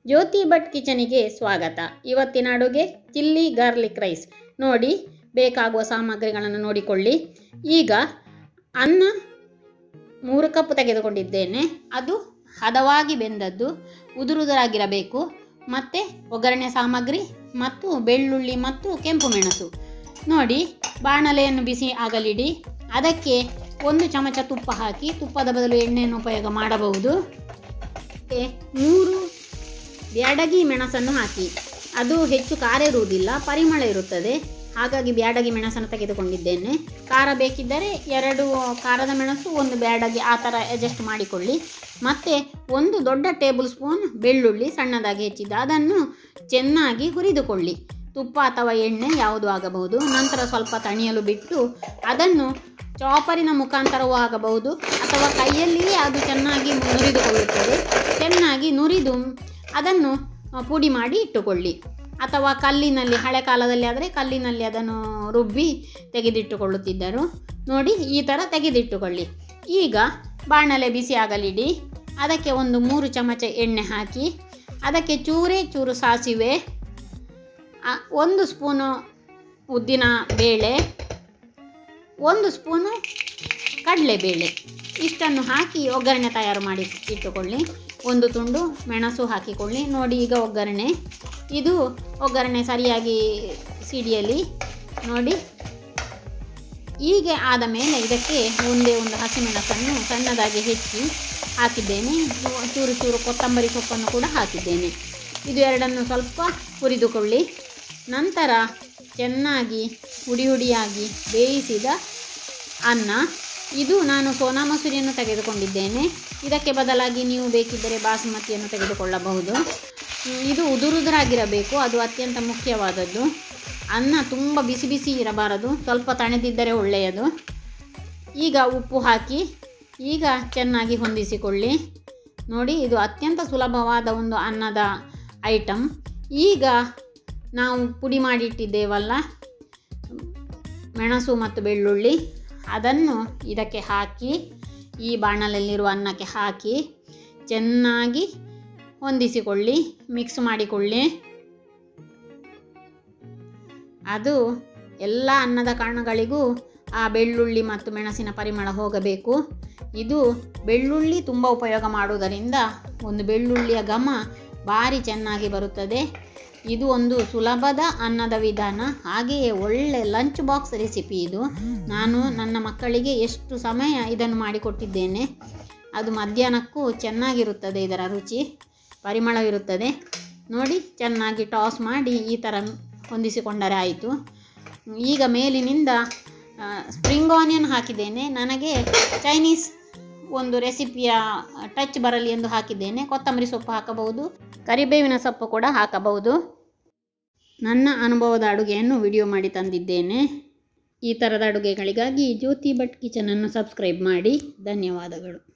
ಜ್ಯೋತಿ ಭಟ್ ಕಿಚನಿಗೆ ಸ್ವಾಗತ ಇವತ್ತಿನ ಅಡುಗೆ ಚಿಲ್ಲಿ ಗಾರ್ಲಿಕ್ ರೈಸ್ ನೋಡಿ ಬೇಕಾಗುವ ಸಾಮಗ್ರಿಗಳನ್ನು ನೋಡಿಕೊಳ್ಳಿ ಈಗ ಅನ್ನ ಮೂರು ಕಪ್ ತೆಗೆದುಕೊಂಡಿದ್ದೇನೆ ಅದು ಹದವಾಗಿ ಬೆಂದದ್ದು ಉದುರುದುರಾಗಿರಬೇಕು ಮತ್ತು ಒಗ್ಗರಣೆ ಸಾಮಗ್ರಿ ಮತ್ತು ಬೆಳ್ಳುಳ್ಳಿ ಮತ್ತು ಕೆಂಪು ಮೆಣಸು ನೋಡಿ ಬಾಣಲೆಯನ್ನು ಬಿಸಿ ಆಗಲಿಡಿ ಅದಕ್ಕೆ ಒಂದು ಚಮಚ ತುಪ್ಪ ಹಾಕಿ ತುಪ್ಪದ ಬದಲು ಎಣ್ಣೆಯನ್ನು ಉಪಯೋಗ ಮಾಡಬಹುದು ಮತ್ತೆ ಮೂರು ಬ್ಯಾಡಗಿ ಮೆಣಸನ್ನು ಹಾಕಿ ಅದು ಹೆಚ್ಚು ಖಾರ ಇರುವುದಿಲ್ಲ ಪರಿಮಳ ಇರುತ್ತದೆ ಹಾಗಾಗಿ ಬ್ಯಾಡಗಿ ಮೆಣಸನ್ನು ತೆಗೆದುಕೊಂಡಿದ್ದೇನೆ ಖಾರ ಬೇಕಿದ್ದರೆ ಎರಡು ಖಾರದ ಮೆಣಸು ಒಂದು ಬ್ಯಾಡಗಿ ಆ ಥರ ಅಡ್ಜಸ್ಟ್ ಮಾಡಿಕೊಳ್ಳಿ ಮತ್ತು ಒಂದು ದೊಡ್ಡ ಟೇಬಲ್ ಸ್ಪೂನ್ ಬೆಳ್ಳುಳ್ಳಿ ಸಣ್ಣದಾಗಿ ಹೆಚ್ಚಿದ್ದ ಅದನ್ನು ಚೆನ್ನಾಗಿ ಹುರಿದುಕೊಳ್ಳಿ ತುಪ್ಪ ಅಥವಾ ಎಣ್ಣೆ ಯಾವುದು ಆಗಬಹುದು ನಂತರ ಸ್ವಲ್ಪ ತಣಿಯಲು ಬಿಟ್ಟು ಅದನ್ನು ಚಾಪರಿನ ಮುಖಾಂತರವೂ ಆಗಬಹುದು ಅಥವಾ ಕೈಯಲ್ಲಿಯೇ ಅದು ಚೆನ್ನಾಗಿ ನುರಿದುಕೊಳ್ಳುತ್ತದೆ ಚೆನ್ನಾಗಿ ನುರಿದು ಅದನ್ನು ಆ, ಪುಡಿ ಮಾಡಿ ಇಟ್ಟುಕೊಳ್ಳಿ ಅಥವಾ ಕಲ್ಲಿನಲ್ಲಿ ಹಳೆ ಕಾಲದಲ್ಲಿ ಆದರೆ ಕಲ್ಲಿನಲ್ಲಿ ಅದನ್ನು ರುಬ್ಬಿ ತೆಗೆದಿಟ್ಟುಕೊಳ್ಳುತ್ತಿದ್ದರು ನೋಡಿ ಈ ಥರ ತೆಗೆದಿಟ್ಟುಕೊಳ್ಳಿ ಈಗ ಬಾಣಲೆ ಬಿಸಿ ಆಗಲಿಡಿ ಅದಕ್ಕೆ ಒಂದು ಮೂರು ಚಮಚ ಎಣ್ಣೆ ಹಾಕಿ ಅದಕ್ಕೆ ಚೂರೇ ಚೂರು ಸಾಸಿವೆ ಆ, ಒಂದು ಸ್ಪೂನು ಉದ್ದಿನ ಬೇಳೆ ಒಂದು ಸ್ಪೂನು ಕಡಲೆಬೇಳೆ ಇಷ್ಟನ್ನು ಹಾಕಿ ಒಗ್ಗರಣೆ ತಯಾರು ಮಾಡಿ ಇಟ್ಟುಕೊಳ್ಳಿ ಒಂದು ತುಂಡು ಮೆಣಸು ಹಾಕಿಕೊಳ್ಳಿ ನೋಡಿ ಈಗ ಒಗ್ಗರಣೆ ಇದು ಒಗ್ಗರಣೆ ಸರಿಯಾಗಿ ಸಿಡಿಯಲಿ ನೋಡಿ ಹೀಗೆ ಆದ ಮೇಲೆ ಇದಕ್ಕೆ ಒಂದೇ ಒಂದು ಹಸಿಮೆಣಸನ್ನು ಸಣ್ಣದಾಗಿ ಹೆಚ್ಚಿ ಹಾಕಿದ್ದೇನೆ ಚೂರು ಚೂರು ಕೊತ್ತಂಬರಿ ಸೊಪ್ಪನ್ನು ಕೂಡ ಹಾಕಿದ್ದೇನೆ ಇದು ಎರಡನ್ನು ಸ್ವಲ್ಪ ಹುರಿದುಕೊಳ್ಳಿ ನಂತರ ಚೆನ್ನಾಗಿ ಹುಡಿ ಹುಡಿಯಾಗಿ ಬೇಯಿಸಿದ ಅನ್ನ ಇದು ನಾನು ಸೋನಾ ಮಸೂರಿಯನ್ನು ತೆಗೆದುಕೊಂಡಿದ್ದೇನೆ ಇದಕ್ಕೆ ಬದಲಾಗಿ ನೀವು ಬೇಕಿದ್ದರೆ ಬಾಸುಮತಿಯನ್ನು ತೆಗೆದುಕೊಳ್ಳಬಹುದು ಹ್ಮ್, ಇದು ಉದುರುದುರಾಗಿರಬೇಕು ಅದು ಅತ್ಯಂತ ಮುಖ್ಯವಾದದ್ದು ಅನ್ನ ತುಂಬ ಬಿಸಿ ಬಿಸಿ ಇರಬಾರದು ಸ್ವಲ್ಪ ತಣೆದಿದ್ದರೆ ಒಳ್ಳೆಯದು ಈಗ ಉಪ್ಪು ಹಾಕಿ ಈಗ ಚೆನ್ನಾಗಿ ಹೊಂದಿಸಿಕೊಳ್ಳಿ ನೋಡಿ ಇದು ಅತ್ಯಂತ ಸುಲಭವಾದ ಒಂದು ಅನ್ನದ ಐಟಮ್ ಈಗ ನಾವು ಪುಡಿ ಮಾಡಿಟ್ಟಿದ್ದೇವಲ್ಲ ಮೆಣಸು ಮತ್ತು ಬೆಳ್ಳುಳ್ಳಿ ಅದನ್ನು ಇದಕ್ಕೆ ಹಾಕಿ ಈ ಬಾಣಲಲ್ಲಿರುವ ಅನ್ನಕ್ಕೆ ಹಾಕಿ ಚೆನ್ನಾಗಿ ಹೊಂದಿಸಿಕೊಳ್ಳಿ ಮಿಕ್ಸ್ ಮಾಡಿಕೊಳ್ಳಿ ಅದು ಎಲ್ಲ ಅನ್ನದ ಕಣಗಳಿಗೂ ಆ ಬೆಳ್ಳುಳ್ಳಿ ಮತ್ತು ಮೆಣಸಿನ ಪರಿಮಳ ಹೋಗಬೇಕು ಇದು ಬೆಳ್ಳುಳ್ಳಿ ತುಂಬ ಉಪಯೋಗ ಮಾಡುವುದರಿಂದ ಒಂದು ಬೆಳ್ಳುಳ್ಳಿಯ ಘಮ ಭಾರಿ ಚೆನ್ನಾಗಿ ಬರುತ್ತದೆ ಇದು ಒಂದು ಸುಲಭದ ಅನ್ನದ ವಿಧಾನ ಹಾಗೆಯೇ ಒಳ್ಳೆ ಲಂಚ್ ಬಾಕ್ಸ್ ರೆಸಿಪಿ ಇದು ನಾನು ನನ್ನ ಮಕ್ಕಳಿಗೆ ಎಷ್ಟು ಸಮಯ ಇದನ್ನು ಮಾಡಿಕೊಟ್ಟಿದ್ದೇನೆ ಅದು ಮಧ್ಯಾಹ್ನಕ್ಕೂ ಚೆನ್ನಾಗಿರುತ್ತದೆ ಇದರ ರುಚಿ ಪರಿಮಳವಿರುತ್ತದೆ ನೋಡಿ ಚೆನ್ನಾಗಿ ಟಾಸ್ ಮಾಡಿ ಈ ಥರ ಹೊಂದಿಸಿಕೊಂಡರೆ ಆಯಿತು ಈಗ ಮೇಲಿನಿಂದ ಸ್ಪ್ರಿಂಗ್ ಆನಿಯನ್ ಹಾಕಿದ್ದೇನೆ ನನಗೆ ಚೈನೀಸ್ ಒಂದು ರೆಸಿಪಿಯ ಟಚ್ ಬರಲಿ ಎಂದು ಹಾಕಿದ್ದೇನೆ ಕೊತ್ತಂಬರಿ ಸೊಪ್ಪು ಹಾಕಬಹುದು ಕರಿಬೇವಿನ ಸೊಪ್ಪು ಕೂಡ ಹಾಕಬಹುದು ನನ್ನ ಅನುಭವದ ಅಡುಗೆಯನ್ನು ವಿಡಿಯೋ ಮಾಡಿ ತಂದಿದ್ದೇನೆ ಈ ಥರದ ಅಡುಗೆಗಳಿಗಾಗಿ ಜ್ಯೋತಿ ಭಟ್ ಕಿಚನನ್ನು ಸಬ್ಸ್ಕ್ರೈಬ್ ಮಾಡಿ ಧನ್ಯವಾದಗಳು